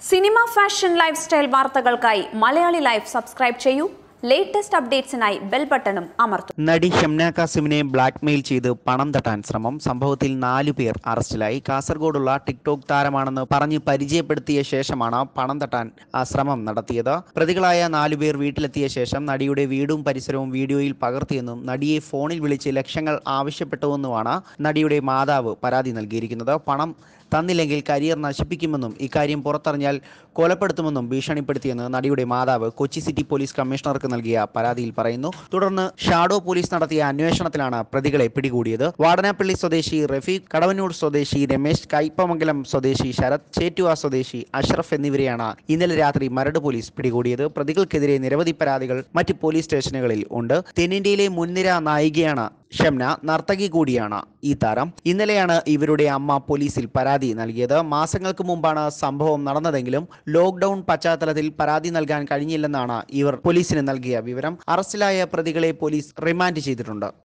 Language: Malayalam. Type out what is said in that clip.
സിനിമ ഫാഷൻ ലൈഫ് സ്റ്റൈൽ വാർത്തകൾക്കായി മലയാളി ലൈഫ് സബ്സ്ക്രൈബ് ചെയ്യൂ ലേറ്റസ്റ്റ് അപ്ഡേറ്റ്സിനായി ബെൽ ബട്ടണും അമർത്തും നടി ഷംന കാസിമിനെ ബ്ലാക്ക്മെയിൽ ചെയ്ത് പണം തട്ടാൻ ശ്രമം സംഭവത്തിൽ നാലു പേർ അറസ്റ്റിലായി കാസർഗോഡുള്ള ടിക്ടോക്ക് താരമാണെന്ന് പറഞ്ഞ് പരിചയപ്പെടുത്തിയ ശേഷമാണ് പണം തട്ടാൻ ആ ശ്രമം നടത്തിയത് പ്രതികളായ നാലുപേർ വീട്ടിലെത്തിയ ശേഷം നടിയുടെ വീടും പരിസരവും വീഡിയോയിൽ പകർത്തിയെന്നും നടിയെ ഫോണിൽ വിളിച്ച് ലക്ഷങ്ങൾ ആവശ്യപ്പെട്ടുവെന്നുമാണ് നടിയുടെ മാതാവ് പരാതി നൽകിയിരിക്കുന്നത് പണം തന്നില്ലെങ്കിൽ കരിയർ നശിപ്പിക്കുമെന്നും ഇക്കാര്യം പുറത്തറിഞ്ഞാൽ കൊലപ്പെടുത്തുമെന്നും ഭീഷണിപ്പെടുത്തിയെന്ന് നടിയുടെ മാതാവ് കൊച്ചി സിറ്റി പോലീസ് കമ്മീഷണർക്ക് നൽകിയ പരാതിയിൽ പറയുന്നു തുടർന്ന് ഷാഡോ പോലീസ് നടത്തിയ അന്വേഷണത്തിലാണ് പ്രതികളെ പിടികൂടിയത് വാടനാപ്പള്ളി സ്വദേശി റഫീഖ് കടവന്നൂർ സ്വദേശി രമേശ് കൈപ്പമംഗലം സ്വദേശി ശരത് ചേറ്റുവ സ്വദേശി അഷ്റഫ് എന്നിവരെയാണ് ഇന്നലെ രാത്രി മരട് പോലീസ് പിടികൂടിയത് പ്രതികൾക്കെതിരെ നിരവധി പരാതികൾ മറ്റ് പോലീസ് സ്റ്റേഷനുകളിൽ ഉണ്ട് തെന്നിന്ത്യയിലെ മുൻനിര നായികയാണ് ഷംന നർത്തകി കൂടിയാണ് ഈ താരം ഇന്നലെയാണ് ഇവരുടെ അമ്മ പോലീസിൽ പരാതി നൽകിയത് മാസങ്ങൾക്ക് മുമ്പാണ് സംഭവം നടന്നതെങ്കിലും ലോക്ക്ഡൌൺ പശ്ചാത്തലത്തിൽ പരാതി നൽകാൻ കഴിഞ്ഞില്ലെന്നാണ് ഇവർ പോലീസിന് നൽകിയ വിവരം അറസ്റ്റിലായ പ്രതികളെ പോലീസ് റിമാൻഡ് ചെയ്തിട്ടുണ്ട്